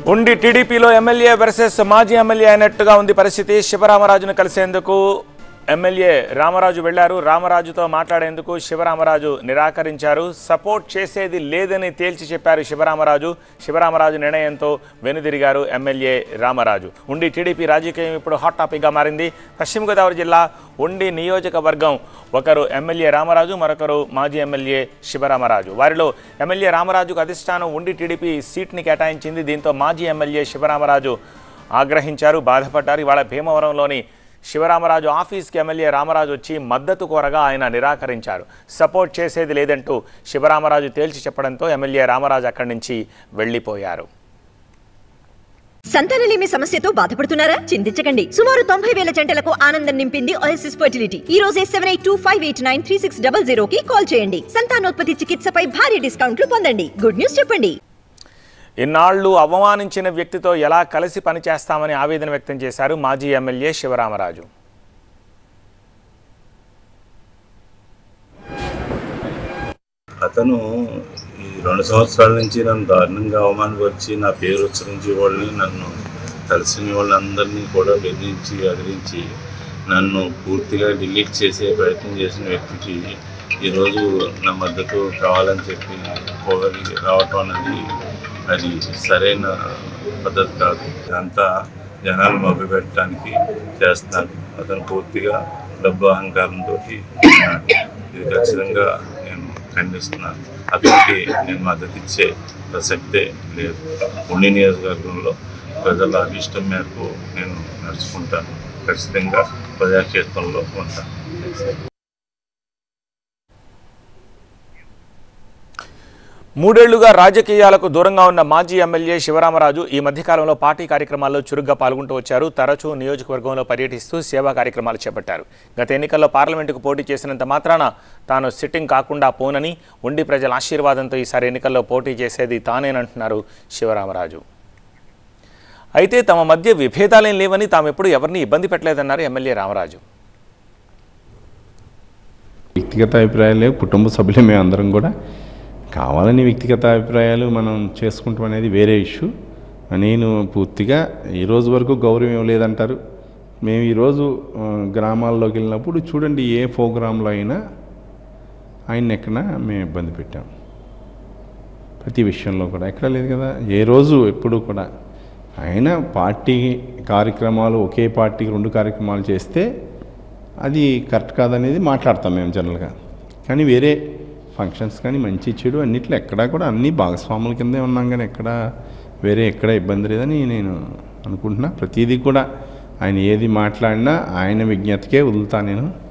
ఉండి టీడీపీలో MLA versus మాజీ ఎమ్మెల్యే అయినట్టుగా ఉంది పరిస్థితి శివరామరాజును కలిసేందుకు ఎమ్మెల్యే రామరాజు వెళ్లారు రామరాజుతో మాట్లాడేందుకు శివరామరాజు నిరాకరించారు సపోర్ట్ చేసేది లేదని తేల్చి చెప్పారు శివరామరాజు శివరామరాజు నిర్ణయంతో వెనుదిరిగారు ఎమ్మెల్యే రామరాజు ఉండి టీడీపీ రాజకీయం ఇప్పుడు హాట్ టాపిక్గా మారింది పశ్చిమ గోదావరి జిల్లా ఉండి నియోజకవర్గం ఒకరు ఎమ్మెల్యే రామరాజు మరొకరు మాజీ ఎమ్మెల్యే శివరామరాజు వారిలో ఎమ్మెల్యే రామరాజుకు అధిష్టానం ఉండి టీడీపీ సీట్ని కేటాయించింది దీంతో మాజీ ఎమ్మెల్యే శివరామరాజు ఆగ్రహించారు బాధపడ్డారు ఇవాళ భీమవరంలోని శివరామరాజు ఆఫీస్కి ఎమ్మెల్యే రామరాజు వచ్చి మద్దతు కోరగా ఆయన నిరాకరించారు సపోర్ట్ చేసేది లేదంటూ శివరామరాజు తేల్చి చెప్పడంతో ఎమ్మెల్యే రామరాజు అక్కడి నుంచి వెళ్ళిపోయారు సంతానలేమి సమస్యతో బాధపడుతున్నారా చింతించకండి సుమారు తొంభై వేల జంటలకు ఆనందం నింపింది ఓఎస్ఎస్ ఫర్టిలిటీ ఈ రోజే seven eight two five eight nine three six double zero కి కాల్ చేయండి సంతానోత్పత్తి చికిత్సపై భారీ డిస్కౌంట్లు పొందండి గుడ్ న్యూస్ చెప్పండి ఇన్నాళ్లు అవమానించిన వ్యక్తితో ఎలా కలిసి పనిచేస్తామని ఆవేదన వ్యక్తం చేశారు మాజీ ఎమ్మెల్యే శివరామరాజు అతను ఈ రెండు సంవత్సరాల నుంచి నన్ను దారుణంగా అవమానపరిచి నా పేరు ఉచ్చరించి వాళ్ళని నన్ను కలిసిన వాళ్ళందరినీ కూడా బెదిరించి అదిరించి నన్ను పూర్తిగా డిలీట్ చేసే ప్రయత్నం చేసిన వ్యక్తికి ఈరోజు నా మద్దతు కావాలని చెప్పి పోగలి రావటం అనేది అది సరైన పద్ధతి కాదు ఇదంతా జనాలు మభ్యపెట్టడానికి చేస్తున్నారు అతను పూర్తిగా డబ్బు అహంకారంతో ఇది ఖచ్చితంగా నేను ఖండిస్తున్నాను అతనికి నేను మద్దతు ఇచ్చే ప్రసక్తే లేదు ఉండి నియోజకవర్గంలో ప్రజల అభిష్టం మేరకు నేను నడుచుకుంటాను ఖచ్చితంగా ప్రజాక్షేత్రంలో ఉంటాను మూడేళ్లుగా రాజకీయాలకు దూరంగా ఉన్న మాజీ ఎమ్మెల్యే శివరామరాజు ఈ మధ్యకాలంలో పార్టీ కార్యక్రమాల్లో చురుగ్గా పాల్గొంటూ వచ్చారు తరచూ నియోజకవర్గంలో పర్యటిస్తూ సేవా కార్యక్రమాలు చేపట్టారు గత ఎన్నికల్లో పార్లమెంటుకు పోటీ చేసినంత మాత్రాన తాను సిట్టింగ్ కాకుండా పోనని ఉండి ప్రజల ఆశీర్వాదంతో ఈసారి ఎన్నికల్లో పోటీ చేసేది తానేనంటున్నారు శివరామరాజు అయితే తమ మధ్య విభేదాలేం లేవని తాము ఎప్పుడు ఎవరిని ఇబ్బంది పెట్టలేదన్నారు ఎమ్మెల్యే రామరాజు వ్యక్తిగత అభిప్రాయాలు లేవు కుటుంబ సభ్యులు మేము అందరం కూడా కావాలని వ్యక్తిగత అభిప్రాయాలు మనం చేసుకుంటాం అనేది వేరే ఇష్యూ నేను పూర్తిగా ఈ రోజు వరకు గౌరవం ఇవ్వలేదంటారు మేము ఈరోజు ఆ, గ్రామాల్లోకి వెళ్ళినప్పుడు చూడండి ఏ ప్రోగ్రాంలో అయినా ఆయన ఎక్కడ మేము ఇబ్బంది పెట్టాం ప్రతి విషయంలో కూడా ఎక్కడ లేదు కదా ఏ రోజు ఎప్పుడు కూడా ఆయన పార్టీ కార్యక్రమాలు ఒకే పార్టీకి రెండు కార్యక్రమాలు చేస్తే అది కరెక్ట్ కాదనేది మాట్లాడతాం మేము జనరల్గా కానీ వేరే ఫంక్షన్స్ కానీ మంచి చెడు అన్నిట్లో ఎక్కడా కూడా అన్ని భాగస్వాముల కిందే ఉన్నాం కానీ ఎక్కడ వేరే ఎక్కడ ఇబ్బంది లేదని నేను అనుకుంటున్నా ప్రతిదీ కూడా ఆయన ఏది మాట్లాడినా ఆయన విజ్ఞతకే వదులుతా నేను